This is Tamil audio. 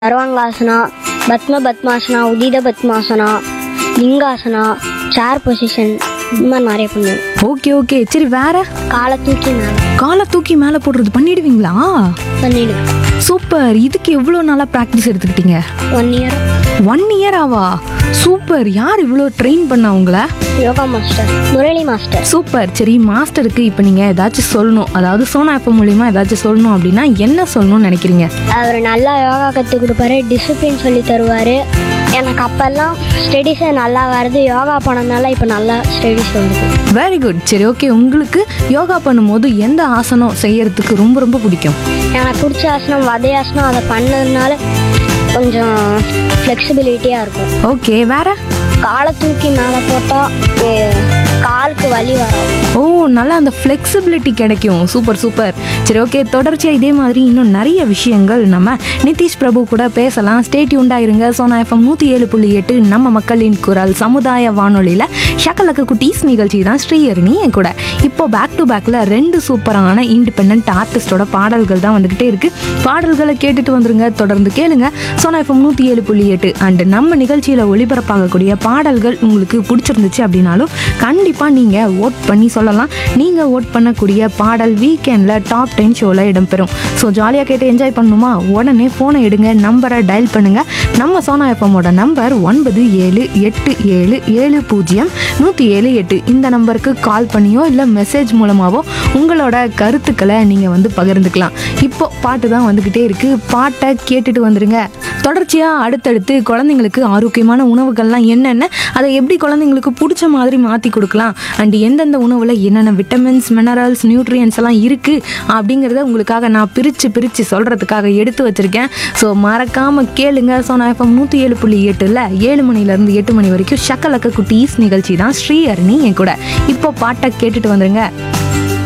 சர்வாங்காசனா பத்ம பத்மாசனா உதித பத்மாசனா லிங்காசனா சேர் பொசிஷன் இந்த மாதிரி நிறைய பண்ணுவேன் ஓகே ஓகே சரி வேற காலை தூக்கி மேலே காலை தூக்கி மேலே போடுறது பண்ணிடுவீங்களா பண்ணிடுவேன் சூப்பர் இதுக்கு எவ்வளோ நாளாக ப்ராக்டிஸ் எடுத்துக்கிட்டீங்க ஒன் இயர் ஒன் இயர் ஆவா சூப்பர் யார் இவ்வளோ ட்ரெயின் பண்ண உங்களை yoga master Murali master super சரி மாஸ்டருக்கு இப்போ நீங்கள் ஏதாச்சும் சொல்லணும் அதாவது சோனா ஆப் மூலியமா ஏதாச்சும் சொல்லணும் அப்படின்னா என்ன சொல்லணும்னு நினைக்கிறீங்க அவர் நல்லா யோகா கற்றுக் கொடுப்பாரு டிசிப்ளின் சொல்லி தருவார் எனக்கு அப்போல்லாம் ஸ்டடீஸே நல்லா வருது யோகா பண்ணதுனால இப்போ நல்லா ஸ்டடீஸ் வருது வெரி குட் சரி ஓகே உங்களுக்கு யோகா பண்ணும்போது எந்த ஆசனம் செய்யறதுக்கு ரொம்ப ரொம்ப பிடிக்கும் எனக்கு பிடிச்ச ஆசனம் வதையாசனம் அதை பண்ணதுனால கொஞ்சம் ஃப்ளெக்சிபிலிட்டியாக இருக்கும் ஓகே வேற காலை தூக்கி மேலே போட்டால் காலுக்கு வலி வராது ஓ நல்லா அந்த ஃப்ளெக்சிபிலிட்டி கிடைக்கும் சூப்பர் சூப்பர் சரி ஓகே தொடர்ச்சியாக இதே மாதிரி இன்னும் நிறைய விஷயங்கள் நம்ம நிதிஷ் பிரபு கூட பேசலாம் ஸ்டேட் இருங்க சோனா எஃப்எம் நூற்றி ஏழு புள்ளி எட்டு நம்ம மக்களின் குரல் சமுதாய வானொலியில் ஷக்கலக்கு குட்டீஸ் நிகழ்ச்சி தான் ஸ்ரீஹரணி என் கூட இப்போ பேக் டு பேக்கில் ரெண்டு சூப்பரான இண்டிபெண்ட் ஆர்டிஸ்டோட பாடல்கள் தான் வந்துக்கிட்டே இருக்கு பாடல்களை கேட்டுட்டு வந்துருங்க தொடர்ந்து கேளுங்க சோனா எஃப்எம் நூற்றி ஏழு புள்ளி எட்டு அண்ட் நம்ம நிகழ்ச்சியில் ஒளிபரப்பாகக்கூடிய பாடல்கள் உங்களுக்கு பிடிச்சிருந்துச்சு அப்படின்னாலும் கண்டிப்பாக நீங்கள் ஓட் பண்ணி சொல்லலாம் நீங்கள் ஓட் பண்ணக்கூடிய பாடல் வீக்கெண்டில் டாப் டென் ஷோவில் இடம்பெறும் ஸோ ஜாலியாக கேட்டு என்ஜாய் பண்ணணுமா உடனே ஃபோனை எடுங்க நம்பரை டயல் பண்ணுங்கள் நம்ம சோனா எஃப்எம்மோட நம்பர் ஒன்பது ஏழு எட்டு ஏழு ஏழு பூஜ்ஜியம் நூற்றி ஏழு எட்டு இந்த நம்பருக்கு கால் பண்ணியோ இல்லை மெசேஜ் மூலமாகவோ உங்களோட கருத்துக்களை நீங்கள் வந்து பகிர்ந்துக்கலாம் இப்போ பாட்டு தான் வந்துக்கிட்டே இருக்குது பாட்டை கேட்டுட்டு வந்துருங்க தொடர்ச்சியாக அடுத்தடுத்து குழந்தைங்களுக்கு ஆரோக்கியமான உணவுகள்லாம் என்னென்ன அதை எப்படி குழந்தைங்களுக்கு பிடிச்ச மாதிரி மாற்றி கொடுக்கலாம் அண்ட் எந்தெந்த உணவில் என்னென்ன விட்டமின்ஸ் மினரல்ஸ் நியூட்ரியன்ஸ் எல்லாம் இருக்குது அப்படிங்கிறத உங்களுக்காக நான் பிரித்து பிரித்து சொல்கிறதுக்காக எடுத்து வச்சுருக்கேன் ஸோ மறக்காமல் கேளுங்க ஸோ நான் இப்போ நூற்றி ஏழு புள்ளி எட்டில் ஏழு மணிலேருந்து எட்டு மணி வரைக்கும் ஷக்கலக்க குட்டீஸ் நிகழ்ச்சி தான் ஸ்ரீஹரணி என் கூட இப்போ பாட்டை கேட்டுட்டு வந்துருங்க